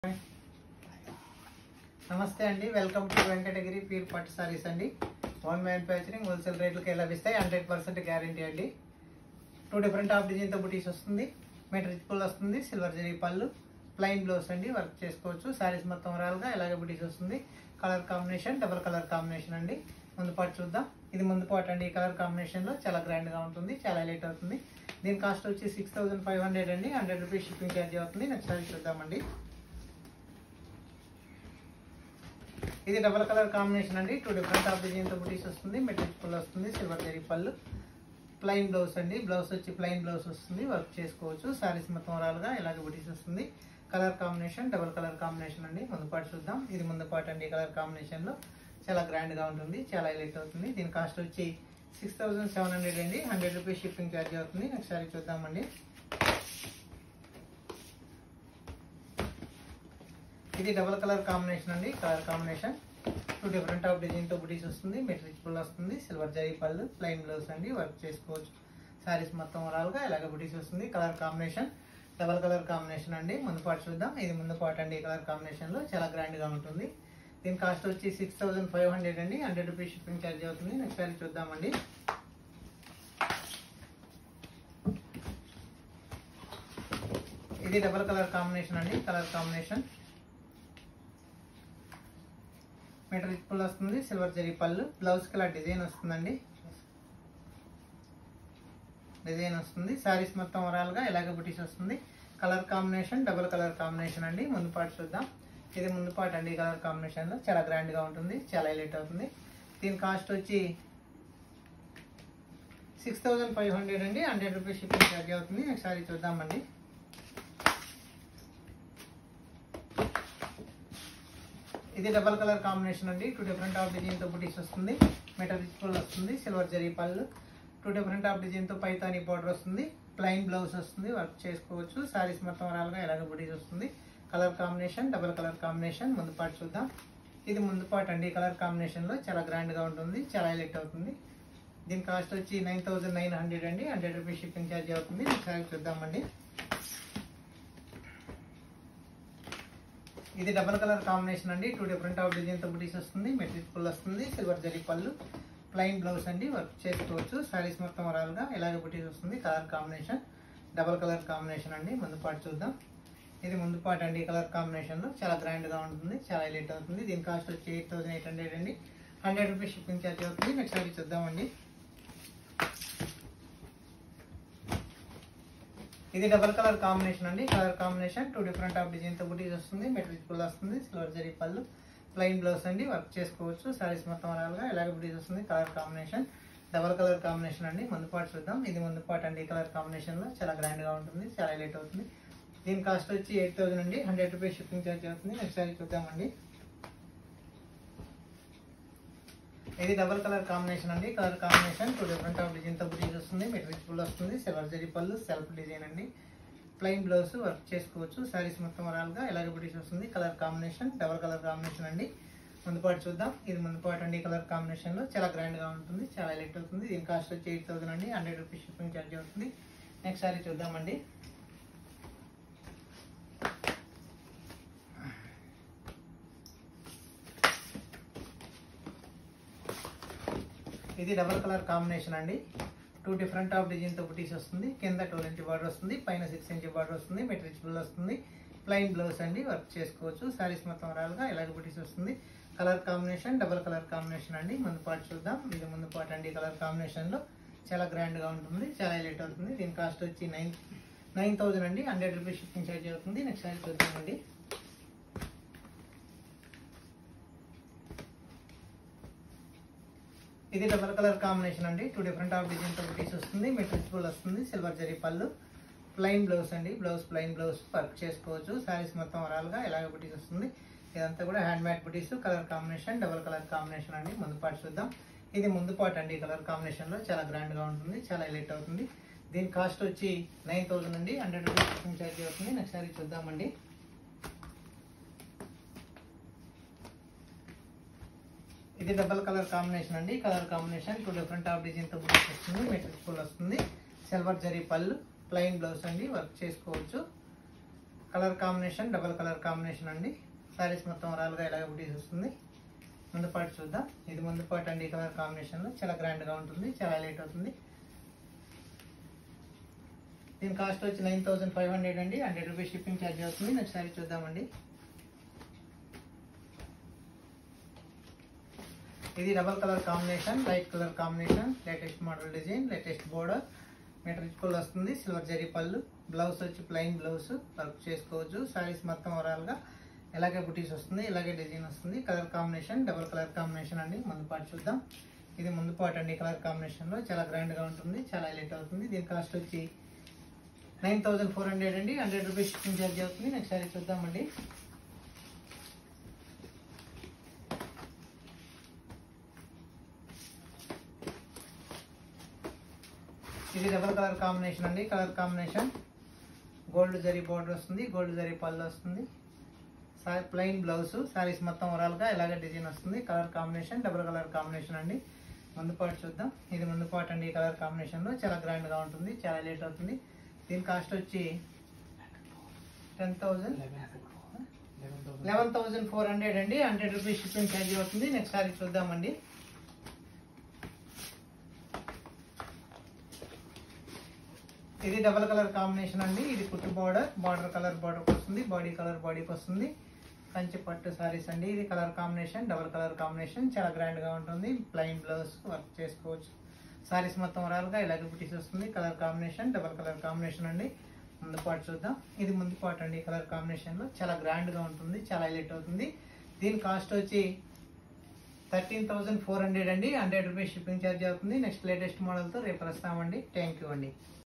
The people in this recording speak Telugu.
నమస్తే అండి వెల్కమ్ టు వెంకటగిరి పీర్ పట్టు సారీస్ అండి ఓన్ మ్యానుఫ్యాక్చరింగ్ హోల్సేల్ రేట్లకి లభిస్తాయి హండ్రెడ్ పర్సెంట్ గ్యారంటీ అండి టూ డిఫరెంట్ ఆఫ్ డిజైన్తో బుటీస్ వస్తుంది మెట్రిక్ పుల్ వస్తుంది సిల్వర్ జరీ పళ్ళు ప్లైన్ బ్లౌజ్ అండి వర్క్ చేసుకోవచ్చు సారీస్ మొత్తం రాలుగా ఇలాగే బుటీస్ వస్తుంది colour combination double colour combination అండి ముందు పాటు చూద్దాం ఇది ముందు పాటు అండి ఈ కలర్ కాంబినేషన్లో చాలా గ్రాండ్గా ఉంటుంది చాలా హైలైట్ అవుతుంది దీని కాస్ట్ వచ్చి సిక్స్ థౌసండ్ ఫైవ్ హండ్రెడ్ అండి హండ్రెడ్ రూపీస్ షిప్పింగ్ ఛార్జ్ అవుతుంది నెక్స్ట్ సారీ చూద్దామండి ఇది డబల్ కలర్ కాంబినేషన్ అండి టూ డిఫరెంట్ ఆఫ్ డిజైన్తో బుటీస్ వస్తుంది మెటీరియల్ ఫుల్ వస్తుంది సిల్వర్ జరీ పళ్ళు ప్లెయిన్ బ్లౌజ్ అండి బ్లౌజ్ వచ్చి ప్లెయిన్ బ్లౌజ్ వస్తుంది వర్క్ చేసుకోవచ్చు సారీస్ మొత్తం ఓవరాల్గా ఇలాగే బుటీస్ వస్తుంది colour combination double colour combination అండి ముందు పాటు చూద్దాం ఇది ముందు పాటు అండి కలర్ కాంబినేషన్లో చాలా గ్రాండ్గా ఉంటుంది చాలా హైలైట్ అవుతుంది దీని కాస్ట్ వచ్చి సిక్స్ థౌసండ్ సెవెన్ హండ్రెడ్ అండి హండ్రెడ్ రూపీస్ షిప్పింగ్ ఛార్జ్ అవుతుంది నెక్స్ట్ సారీ చూద్దామండి ఇది డబుల్ కలర్ కాంబినేషన్ అండి colour combination two different of డిజైన్తో బుటీస్ వస్తుంది మెట్రిక్ ఫుల్ వస్తుంది సిల్వర్ జరీ పళ్ళు ప్లెయిన్ బ్లౌజ్ అండి వర్క్ చేసుకోవచ్చు సారీస్ మొత్తం ఓవరాల్గా ఇలాగ బుటీస్ వస్తుంది colour combination double colour combination అండి ముందు పాటు చూద్దాం ఇది ముందు పాటు అండి ఈ కలర్ కాంబినేషన్లో చాలా గ్రాండ్గా ఉంటుంది దీని కాస్ట్ వచ్చి సిక్స్ థౌసండ్ ఫైవ్ హండ్రెడ్ అండి హండ్రెడ్ రూపీస్ షిప్పింగ్ ఛార్జ్ అవుతుంది నెక్స్ట్ సారీ చూద్దామండి ఇది డబల్ కలర్ కాంబినేషన్ అండి కలర్ కాంబినేషన్ మీటర్ ఫుల్ వస్తుంది సిల్వర్ జరీ పళ్ళు బ్లౌజ్ కలర్ డిజైన్ వస్తుందండి డిజైన్ వస్తుంది సారీస్ మొత్తం ఓవరాల్గా ఇలాగే బుటీస్ వస్తుంది colour combination double colour combination అండి ముందు పాటు చూద్దాం ఇది ముందు పాటు అండి కలర్ కాంబినేషన్లో చాలా గ్రాండ్గా ఉంటుంది చాలా హైలైట్ అవుతుంది దీని కాస్ట్ వచ్చి సిక్స్ థౌజండ్ ఫైవ్ హండ్రెడ్ అండి హండ్రెడ్ రూపీస్ షిప్పింగ్ ఛార్జ్ అవుతుంది నెక్స్ట్ సారీ చూద్దామండి ఇది డబల్ కలర్ కాంబినేషన్ అండి టూ డిఫరెంట్ ఆఫ్ డిజైన్తో బుటీస్ వస్తుంది మెటల్ ఫుల్ వస్తుంది సిల్వర్ జరీ పళ్ళు టూ డిఫరెంట్ ఆఫ్ డిజైన్తో పైతాని బార్డర్ వస్తుంది ప్లెయిన్ బ్లౌజ్ వస్తుంది వర్క్ చేసుకోవచ్చు సారీస్ మొత్తం వరాలుగా ఇలాగ బుటీస్ వస్తుంది colour combination double colour combination ముందు పాటు చూద్దాం ఇది ముందు పాటు అండి కలర్ కాంబినేషన్లో చాలా గ్రాండ్గా ఉంటుంది చాలా హైలైట్ అవుతుంది దీని కాస్ట్ వచ్చి నైన్ థౌజండ్ నైన్ హండ్రెడ్ అండి హండ్రెడ్ రూపీస్ షిప్పింగ్ ఛార్జ్ అవుతుంది ఒకసారి చూద్దామండి ఇది డబల్ కలర్ కాంబినేషన్ అండి టూ డిఫరెంట్ ఆఫ్ డిజైన్తో బుటీస్ వస్తుంది మెటీరియల్ ఫుల్ వస్తుంది సిల్వర్ జరీ పళ్ళు ప్లెయిన్ బ్లౌజ్ అండి వర్క్ చేసుకోవచ్చు సారీస్ మొత్తం వరాలుగా ఇలాగే బుటీస్ వస్తుంది colour combination double colour combination అండి ముందు పాటు చూద్దాం ఇది ముందు పాటు అండి కలర్ కాంబినేషన్లో చాలా గ్రాండ్గా ఉంటుంది చాలా హైలైట్ అవుతుంది దీని కాస్ట్ వచ్చి ఎయిట్ థౌసండ్ ఎయిట్ హండ్రెడ్ అండి హండ్రెడ్ రూపీస్ షిప్పింగ్ ఛార్జ్ అవుతుంది నెక్స్ట్ సారీ చూద్దామండి ఇది డబల్ కలర్ కాంబినేషన్ అండి colour combination two different of డిజైన్తో బుటీస్ వస్తుంది మెటీరియల్ ఫుల్ వస్తుంది సిల్వర్ జరీ పళ్ళు ప్లెయిన్ బ్లౌజ్ అండి వర్క్ చేసుకోవచ్చు సారీస్ మొత్తం వరాలుగా ఇలాగే బుటీస్ వస్తుంది colour combination double colour combination అండి ముందు పాటు చూద్దాం ఇది ముందు పాటు అండి కలర్ కాంబినేషన్లో చాలా గ్రాండ్గా ఉంటుంది చాలా హైలైట్ అవుతుంది దీని కాస్ట్ వచ్చి ఎయిట్ థౌసండ్ అండి హండ్రెడ్ రూపీస్ షిప్పింగ్ ఛార్జ్ అవుతుంది నెక్స్ట్ సారీ చూద్దామండి ఇది డబల్ కలర్ కాంబినేషన్ అండి colour combination two different of డిజైన్తో బుటీస్ వస్తుంది మెటీరియల్ ఫుల్ వస్తుంది సిల్వర్ జరీ పళ్ళు సెల్ఫ్ డిజైన్ అండి ప్లెయిన్ బ్లౌజ్ వర్క్ చేసుకోవచ్చు సారీస్ మొత్తం వరాలుగా ఇలాగే బుటీస్ వస్తుంది colour combination double colour combination అండి ముందు పాటు చూద్దాం ఇది ముందు పాటు అండి కలర్ కాంబినేషన్లో చాలా గ్రాండ్గా ఉంటుంది చాలా హైలైట్ అవుతుంది దీని కాస్ట్ వచ్చి ఎయిట్ థౌసండ్ అండి హండ్రెడ్ రూపీస్ షిప్పింగ్ ఛార్జ్ అవుతుంది నెక్స్ట్ సారీ చూద్దామండి ఇది డబల్ కలర్ కాంబినేషన్ అండి టూ డిఫరెంట్ ఆఫ్ డిజైన్తో బుటీస్ వస్తుంది కింద ట్వెల్వ్ ఇంచ్ బార్డర్ వస్తుంది పైన సిక్స్ ఇంచ్ బార్డర్ వస్తుంది మెటీరియల్ ఫుల్ వస్తుంది ప్లెయిన్ బ్లౌజ్ అండి వర్క్ చేసుకోవచ్చు సారీస్ మొత్తం రాలుగా ఇలాగ బుటీస్ వస్తుంది colour combination double colour combination అండి ముందు పాటు చూద్దాం ఇది ముందు పాటు అండి కలర్ కాంబినేషన్లో చాలా గ్రాండ్గా ఉంటుంది చాలా హైలైట్ అవుతుంది దీని కాస్ట్ వచ్చి నైన్ నైన్ థౌజండ్ అండి హండ్రెడ్ రూపీస్ షిప్పింగ్ ఛార్జ్ అవుతుంది నెక్స్ట్ సారీ చూద్దామండి ఇది డబల్ కలర్ కాంబినేషన్ అండి టూ డిఫరెంట్ ఆఫ్ డిజైన్తో బుటీస్ వస్తుంది మెటీరియల్ ఫుల్ వస్తుంది సిల్వర్ జరీ పళ్ళు ప్లెయిన్ బ్లౌజ్ అండి బ్లౌజ్ ప్లెయిన్ బ్లౌజ్ వర్క్ చేసుకోవచ్చు సారీస్ మొత్తం వరాలుగా ఇలాగ బుటీస్ వస్తుంది ఇదంతా కూడా హ్యాండ్ మేడ్ బుటీస్ colour combination double colour combination అండి ముందు పాటు చూద్దాం ఇది ముందు పాటు అండి కలర్ కాంబినేషన్లో చాలా గ్రాండ్గా ఉంటుంది చాలా హైలైట్ అవుతుంది దీని కాస్ట్ వచ్చి నైన్ థౌసండ్ అండి హండ్రెడ్ రూపీస్ ఛార్జ్ అవుతుంది నెక్స్ట్ సారీ చూద్దామండి ఇది డబల్ కలర్ కాంబినేషన్ అండి colour combination two different of డిజైన్తో బ్లౌజ్ వస్తుంది మెటీరియల్ ఫుల్ వస్తుంది సిల్వర్ జరీ పళ్ళు ప్లెయిన్ బ్లౌజ్ అండి వర్క్ చేసుకోవచ్చు colour combination double colour combination అండి సారీస్ మొత్తం ఓవరాల్గా ఇలాగ బుటీస్ వస్తుంది ముందు పాటు చూద్దాం ఇది ముందు పాటు అండి ఈ కలర్ కాంబినేషన్లో చాలా గ్రాండ్గా ఉంటుంది చాలా హైలైట్ అవుతుంది దీని కాస్ట్ వచ్చి నైన్ థౌసండ్ ఫైవ్ హండ్రెడ్ అండి హండ్రెడ్ రూపీస్ షిప్పింగ్ ఛార్జ్ అవుతుంది నెక్స్ట్ సారీ చూద్దామండి ఇది double colour combination light colour combination latest model design latest border metre full వస్తుంది సిల్వర్ జరీ పళ్ళు బ్లౌజ్ వచ్చి ప్లెయిన్ బ్లౌజ్ వర్క్ చేసుకోవచ్చు సారీస్ మొత్తం ఓవరాల్గా ఇలాగే బుటీస్ వస్తుంది ఇలాగే డిజైన్ వస్తుంది colour combination double colour combination అండి ముందు పాటు చూద్దాం ఇది ముందు పాటు అండి కలర్ కాంబినేషన్లో చాలా గ్రాండ్గా ఉంటుంది చాలా హైలైట్ అవుతుంది దీని కాస్ట్ వచ్చి నైన్ థౌసండ్ ఫోర్ హండ్రెడ్ అండి హండ్రెడ్ రూపీస్ షిప్పింగ్ ఛార్జ్ అవుతుంది నెక్స్ట్ సారీ చూద్దామండి ఇది డబల్ కలర్ కాంబినేషన్ అండి colour combination gold zari border వస్తుంది గోల్డ్ జరీ పళ్ళు వస్తుంది సారీ ప్లెయిన్ బ్లౌజ్ సారీస్ మొత్తం ఓవరాల్గా ఇలాగే డిజైన్ వస్తుంది colour combination double colour combination అండి ముందు పాటు చూద్దాం ఇది ముందు పాటు అండి ఈ కలర్ కాంబినేషన్లో చాలా గ్రాండ్గా ఉంటుంది చాలా లేట్ అవుతుంది దీని కాస్ట్ వచ్చి ten thousand eleven thousand four hundred అండి హండ్రెడ్ రూపీస్ షిప్పింగ్ ఛార్జ్ అవుతుంది నెక్స్ట్ సారీ చూద్దామండి ఇది డబల్ కలర్ కాంబినేషన్ అండి ఇది కుట్టు బార్డర్ బార్డర్ కలర్ బార్డర్ వస్తుంది బాడీ కలర్ బాడీకి వస్తుంది కంచి పట్టు సారీస్ అండి ఇది colour combination double colour combination చాలా గ్రాండ్ గా ఉంటుంది ప్లెయిన్ బ్లౌజ్ వర్క్ చేసుకోవచ్చు సారీస్ మొత్తం ఓవరాల్గా ఇలాగే బుటీస్ వస్తుంది colour combination double colour combination అండి ముందు పాటు చూద్దాం ఇది ముందు పాటు అండి కలర్ కాంబినేషన్ లో చాలా గ్రాండ్ గా ఉంటుంది చాలా హైలైట్ అవుతుంది దీని కాస్ట్ వచ్చి థర్టీన్ థౌసండ్ ఫోర్ హండ్రెడ్ అండి హండ్రెడ్ రూపీస్ షిప్పింగ్ ఛార్జ్ అవుతుంది నెక్స్ట్ లేటెస్ట్ మోడల్తో రేపు వస్తామండి థ్యాంక్ యూ అండి